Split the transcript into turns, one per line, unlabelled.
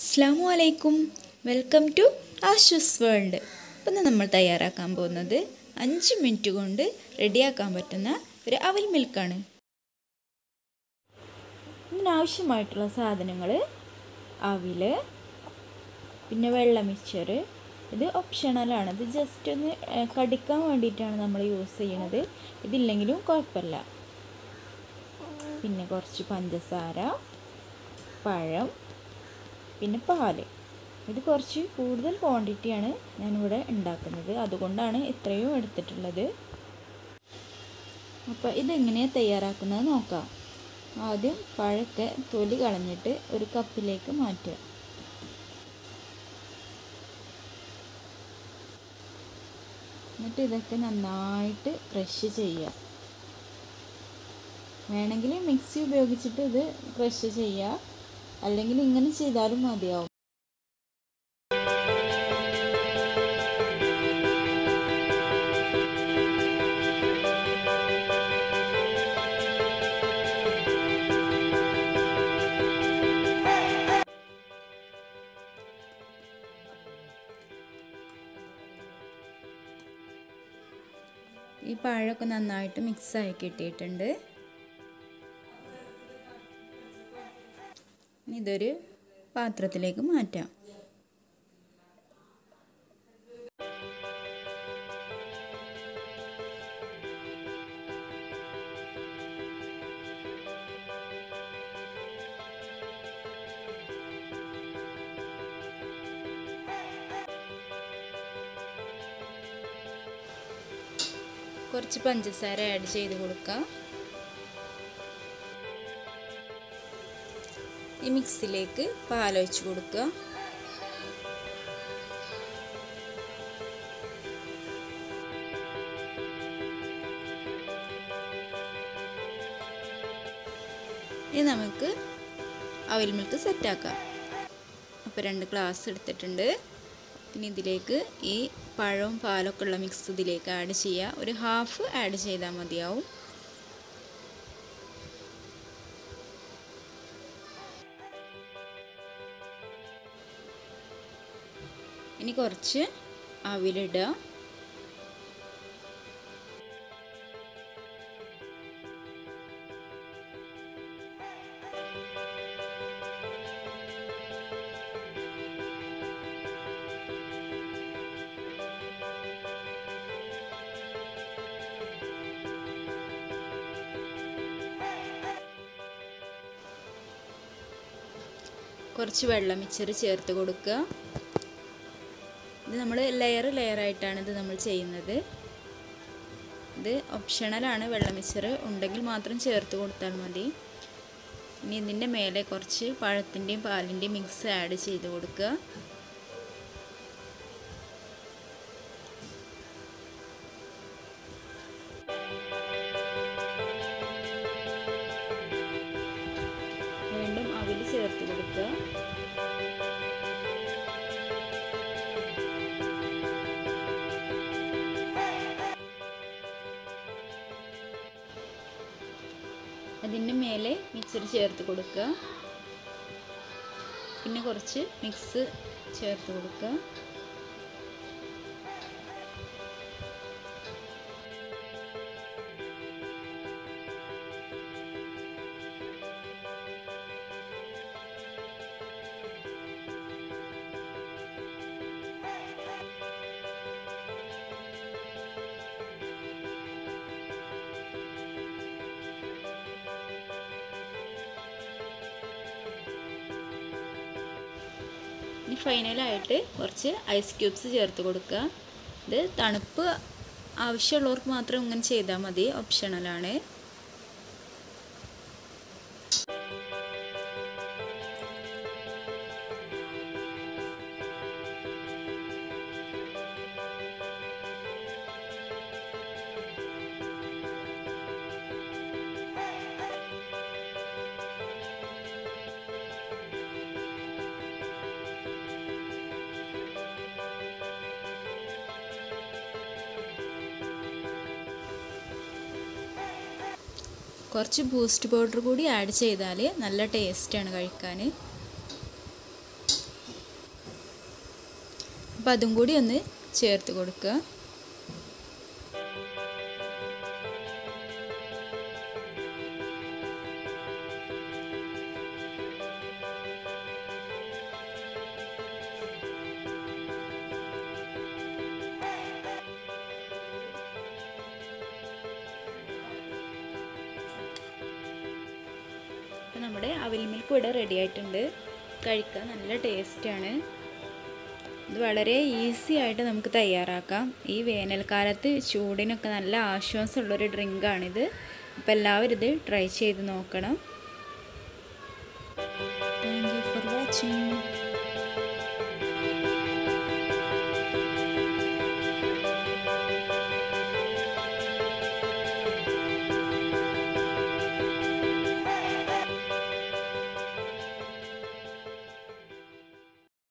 അസ്സാമു അലൈക്കും welcome to ആഷുസ് world ഇപ്പം നമ്മൾ തയ്യാറാക്കാൻ പോകുന്നത് അഞ്ച് മിനിറ്റ് കൊണ്ട് റെഡിയാക്കാൻ പറ്റുന്ന ഒരു അവൽ മിൽക്കാണ് ഇതിനാവശ്യമായിട്ടുള്ള സാധനങ്ങൾ അവിൽ പിന്നെ വെള്ള മിക്സർ ഇത് ഓപ്ഷണലാണ് ഇത് ജസ്റ്റ് ഒന്ന് ഏഹ്, കടിക്കാൻ വേണ്ടിയിട്ടാണ് നമ്മൾ യൂസ് ചെയ്യണത് ഇതില്ലെങ്കിലും കുഴപ്പമില്ല പിന്നെ കുറച്ച് പഞ്ചസാര പഴം പിന്നെ പാല് ഇത് കുറച്ച് കൂടുതൽ ക്വാണ്ടിറ്റിയാണ് ഞാനിവിടെ ഉണ്ടാക്കുന്നത് അതുകൊണ്ടാണ് ഇത്രയും എടുത്തിട്ടുള്ളത് അപ്പോൾ ഇതെങ്ങനെയാണ് തയ്യാറാക്കുന്നത് നോക്കാം ആദ്യം പഴമൊക്കെ തൊലി കളഞ്ഞിട്ട് ഒരു കപ്പിലേക്ക് മാറ്റുക എന്നിട്ട് ഇതൊക്കെ നന്നായിട്ട് ക്രഷ് ചെയ്യുക വേണമെങ്കിൽ മിക്സി ഉപയോഗിച്ചിട്ട് ഇത് ക്രഷ് ചെയ്യുക അല്ലെങ്കിൽ ഇങ്ങനെ ചെയ്താലും മതിയാവും ഈ പഴമൊക്കെ നന്നായിട്ട് മിക്സായി കിട്ടിയിട്ടുണ്ട് ഇനി ഇതൊരു പാത്രത്തിലേക്ക് മാറ്റാം കുറച്ച് പഞ്ചസാര ആഡ് ചെയ്ത് കൊടുക്കാം ഈ മിക്സിലേക്ക് പാലൊഴിച്ച് കൊടുക്കുക ഇനി നമുക്ക് അവൽ മിൽക്ക് സെറ്റാക്കാം അപ്പോൾ രണ്ട് ഗ്ലാസ് എടുത്തിട്ടുണ്ട് ഇനി ഇതിലേക്ക് ഈ പഴവും പാലൊക്കെ ഉള്ള മിക്സ് ഇതിലേക്ക് ആഡ് ചെയ്യുക ഒരു ഹാഫ് ആഡ് ചെയ്താൽ മതിയാവും ഇനി കുറച്ച് അവിലിടുക കുറച്ച് വെള്ളം മിച്ചർ ചേർത്ത് കൊടുക്കുക ഇത് നമ്മൾ ലെയർ ലെയർ ആയിട്ടാണ് ഇത് നമ്മൾ ചെയ്യുന്നത് ഇത് ഓപ്ഷണലാണ് വെള്ള മിച്ചർ ഉണ്ടെങ്കിൽ മാത്രം ചേർത്ത് കൊടുത്താൽ മതി ഇനി ഇതിൻ്റെ മേലെ കുറച്ച് പഴത്തിൻ്റെയും പാലിൻ്റെയും മിക്സ് ആഡ് ചെയ്ത് കൊടുക്കുക വീണ്ടും അവിൽ ചേർത്ത് കൊടുക്കുക അതിൻ്റെ മേലെ മിക്സർ ചേർത്ത് കൊടുക്കുക പിന്നെ കുറച്ച് മിക്സ് ചേർത്ത് കൊടുക്കുക ഇനി ഫൈനലായിട്ട് കുറച്ച് ഐസ് ക്യൂബ്സ് ചേർത്ത് കൊടുക്കുക ഇത് തണുപ്പ് ആവശ്യമുള്ളവർക്ക് മാത്രം ഇങ്ങനെ ചെയ്താൽ മതി ഓപ്ഷണലാണ് കുറച്ച് ബൂസ്റ്റ് പൗഡർ കൂടി ആഡ് ചെയ്താൽ നല്ല ടേസ്റ്റാണ് കഴിക്കാൻ അപ്പോൾ അതും കൂടി ഒന്ന് ചേർത്ത് കൊടുക്കുക അപ്പോൾ നമ്മുടെ അവിൽ മിൽക്ക് ഇവിടെ റെഡി ആയിട്ടുണ്ട് കഴിക്കാൻ നല്ല ടേസ്റ്റാണ് ഇത് വളരെ ഈസി ആയിട്ട് നമുക്ക് തയ്യാറാക്കാം ഈ വേനൽക്കാലത്ത് ചൂടിനൊക്കെ നല്ല ആശ്വാസമുള്ളൊരു ഡ്രിങ്കാണിത് അപ്പോൾ എല്ലാവരും ഇത് ട്രൈ ചെയ്ത് നോക്കണം താങ്ക് യു ഫോർ വാച്ചിങ്